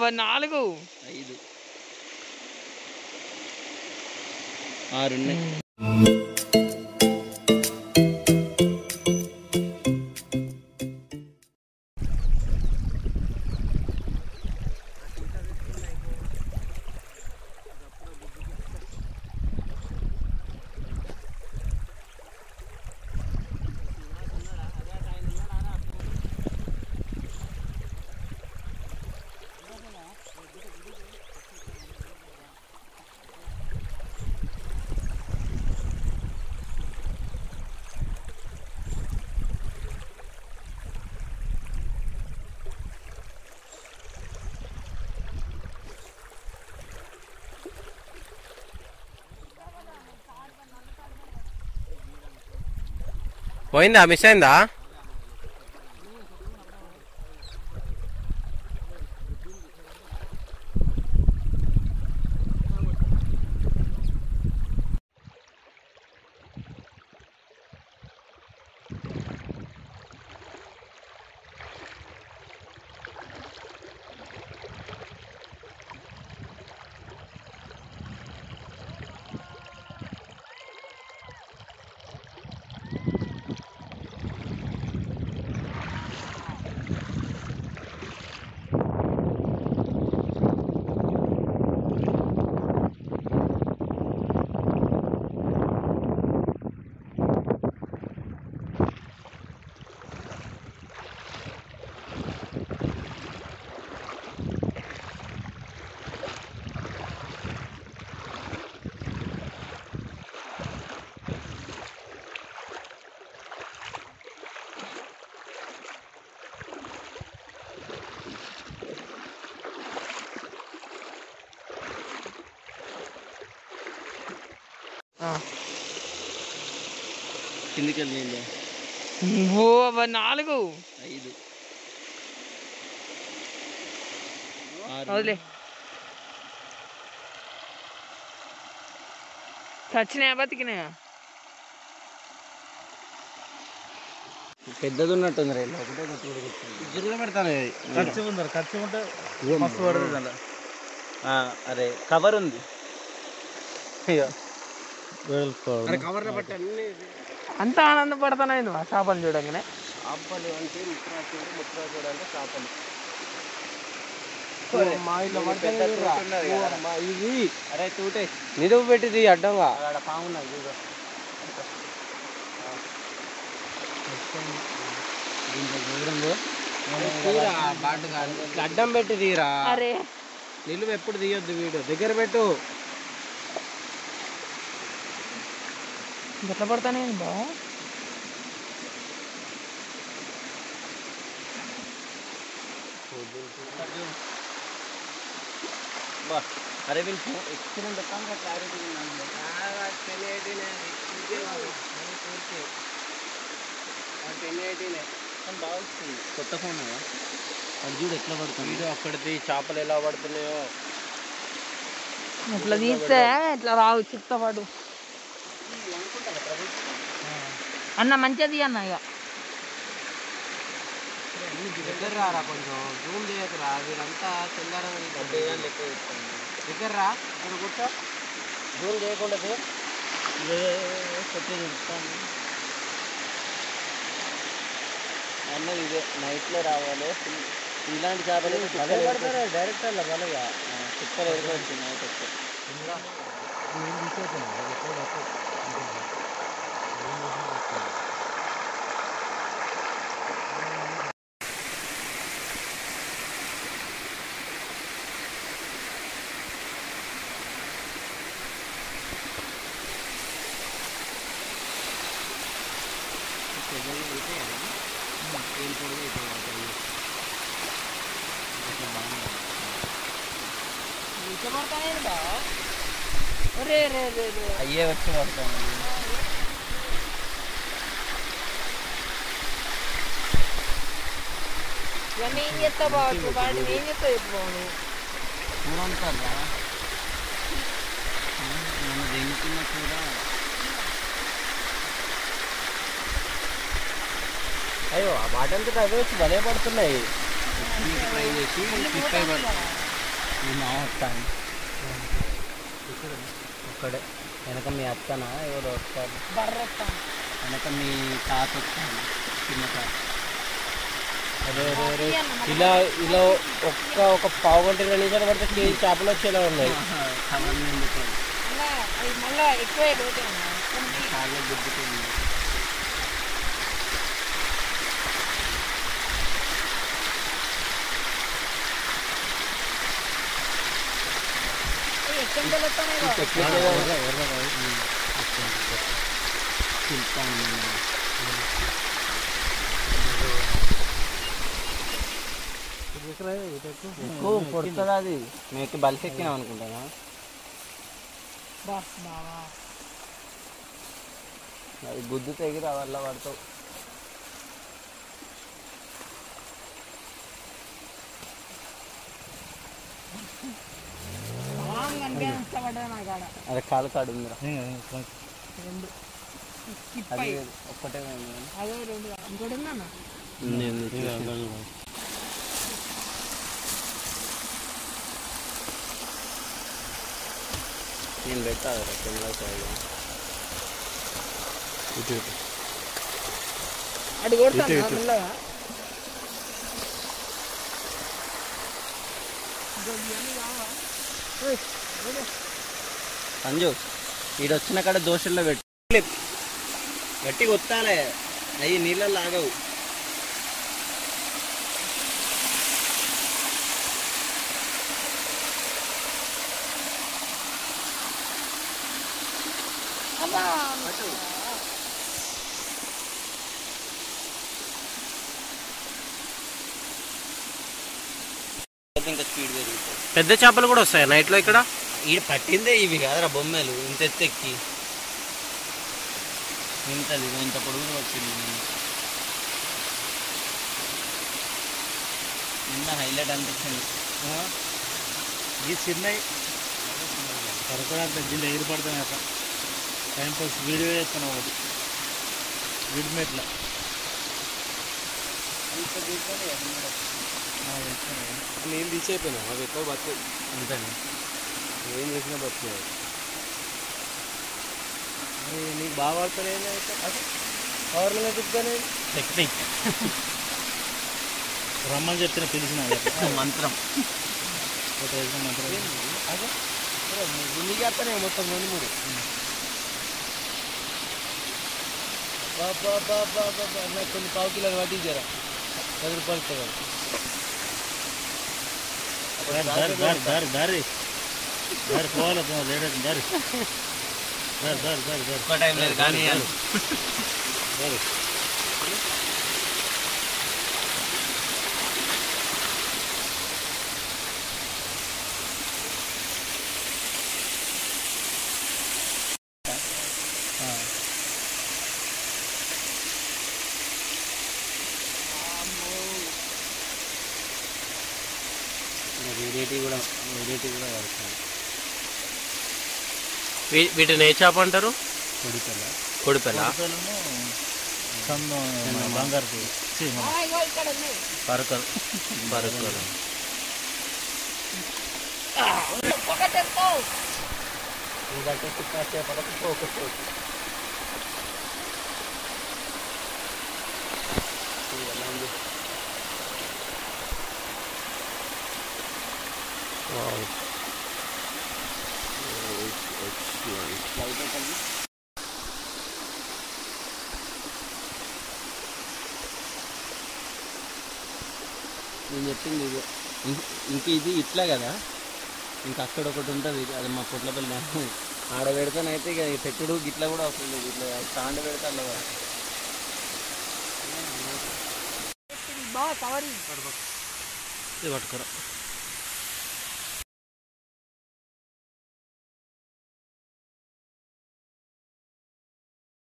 అవ్వ నాలుగు ఐదు ఆరు ఉన్నాయి పోయిందా మిస్ అయిందా ఆ. కిందికి వెళ్ళింది ఓ అవ్వ నాలుగు ఐదు ఆరు వదిలే చచ్చినాయా బతికినాయా పెద్దది ఉన్నట్టుంది రైలు ఒకటే కొట్టుకుంటూ కూర్చుంది జిరుగా పెడతాను ఖర్చు ఉంది ఖర్చు ఉంటే మస్తు పడుతుంది దాంట్లో అరే కవర్ ఉంది అయ్యో అరే కవర్లో పట్టి అన్ని అంత ఆనందపడతానే నువ్వు ఆ చేపలు చూడంగానే చేపలు అంటే ముత్రాచుడు ముత్రాచుడు అంటే చేపలు మా ఇల్లు పెద్ద తోట ఉన్నది కదా. ఇది అరే తూటే నిలువు పెట్టింది అడ్డంగా అక్కడ పాము ఉన్నది చూడు దీంట్లో దూరంలో తీరా బాటు అడ్డం పెట్టి తీరా అరే నిలువు ఎప్పుడు తీయొద్దు వీడు దగ్గర పెట్టు ఎట్లా పడతానే బా బా అరే వీళ్ళు ఎక్స్పీరియన్స్ పెట్టాలి క్లారిటీ బాగా వస్తుంది కొత్త ఫోన్ అది చూడు ఎట్లా పడుతుంది వీడు అక్కడిది చేపలు ఎలా పడుతున్నాయో ఇట్లా తీస్తే ఇట్లా రావు చిత్తపాటు అన్న మంచిగా తీయన్న ఇక దగ్గర రారా కొంచెం జూమ్ చేయకురా వీళ్ళంతా తెల్లార లెక్క చెప్తాను దగ్గర రా ఇక్కడ కూర్చో జూమ్ చేయకుండా తీ. అన్నది ఇదే నైట్లో రావాలి ఇలాంటి చేపలు భలే పడతారా డైరెక్ట్ అలా భలేగా కుక్కలు ఎదుర్కొచ్చింది నైట్ వస్తే రే రే రే రే అయ్యే వచ్చి పడతాను ఇవన్నీ ఏం చేస్తావు బాబు వాటిని ఏం చేస్తావు చెప్పు బాబు చూడంటారా నన్ను దేనికున్నా కూడా అయ్యో ఆ మాట అంతా అవే వచ్చి భలే పడుతున్నాయి నీకు ట్రై చేసి ఫిష్ ఫ్రై పడతాను మీ మామ వస్తాను ఒక్కడే వెనక మీ అత్తనా ఎవరు వస్తారు బర్ర వస్తాను వెనక మీ తాత వస్తాను చిన్న తాత అదే అదే అదే తీయన్న ఇలా ఇలా ఒక్క ఒక పావు గంట ఇరవై నిమిషాలు పడితే కేజీ చేపలు వచ్చేలా ఉన్నాయి కవర్ నిండుతుంది అలా అవి మళ్ళా ఎక్కువ పోతాయి అన్న కొన్ని చాలా గుద్దుతుంది ఎక్కడ వస్తానే ఎక్కువ పొడుతుంది అది మీకు బలిసి ఎక్కినాం అనుకుంటానా బాస్ బావా అది గుద్దు తెగిరా వల్ల పడతావు బాగా కనిపించ ఇష్టపడ్డా నాకు ఆడ అది కాలు కాడు ఉందిరా రెండు స్కిప్ అది అయ్యి ఒక్కటే ఉంది కానీ. అదే రెండు ఇంకోటి ఉందన్న ఉంది, ఉంది, చూసిన. నేను పెట్టాలి కెమెరా సైడ్ అటు కొడతాను మెల్లగా సంజు ఈడు వచ్చిన కాడ దోశల్లో పెట్టు గట్టి కొత్తాలే అవి నీళ్ళల్లో ఆగవు అబ్బా ఇంకా స్పీడ్ పెరుగుతుంది పెద్ద చేపలు కూడా వస్తాయి నైట్లో ఇక్కడ ఈడ పట్టిందే ఇవి కాదురా బొమ్మలు ఇంత ఎత్తెక్కి ఇంతది ఇంత పొడుగు వచ్చింది నిన్న హైలైట్ అనిపించింది ఈ చిన్నవి సరకుడా దీంట్లో ఎగిరి పడతాను అక్క టైం పాస్ వీడియో చేస్తాను ఒకటి వీడి మెట్ల నేను తీసేపోయినా అవి ఎట్లా బతికే అంతేనా ఏం చేసినా బతికే నీకు బాగా పడుతుంది పవర్లో తిప్పుతానే టెక్నిక్ రమ్మని చెప్తే పిలిచిన మంత్రం ఒక వేసిన మంత్రం నీకు వస్తానే మొత్తం రెండు మూడు బాబా బాబా బాబా నాకు కొన్ని పావు కిలోలు పట్టించారా పది రూపాయలు ఇస్తారు దారి దారి దారి దారి దారి పోవాలి లేట్ అవుతుంది దారి దారి దారి దారి దారి ఒక్క టైం లేదు కానీ దారి వేరేటి కూడా వేరేటి కూడా పడుతుంది వీటిని ఏ చేప అంటారు కొడుకల కొడిపెల్ల చందం బంగారు ఛీ, మన ఆ, ఇగో ఇక్కడ ఉంది పరకలు పరకలు ఒకటెత్తో ఇంకంటే కాసేపటికి ఒకటి నేను చెప్పింది ఇదే ఇం- ఇంక ఇది ఇట్లా కదా ఇంకా అక్కడ ఒకటి ఉంటుంది అది మా పుట్లపల్లి ఆడ పెడతానైతే ఇక ఈ పెట్టుడు గిట్లా కూడా అవసరం లేదు ఇట్లా స్టాండ్ పెడతా అలా బాగా కవర్ ఇది పట్టుకోరా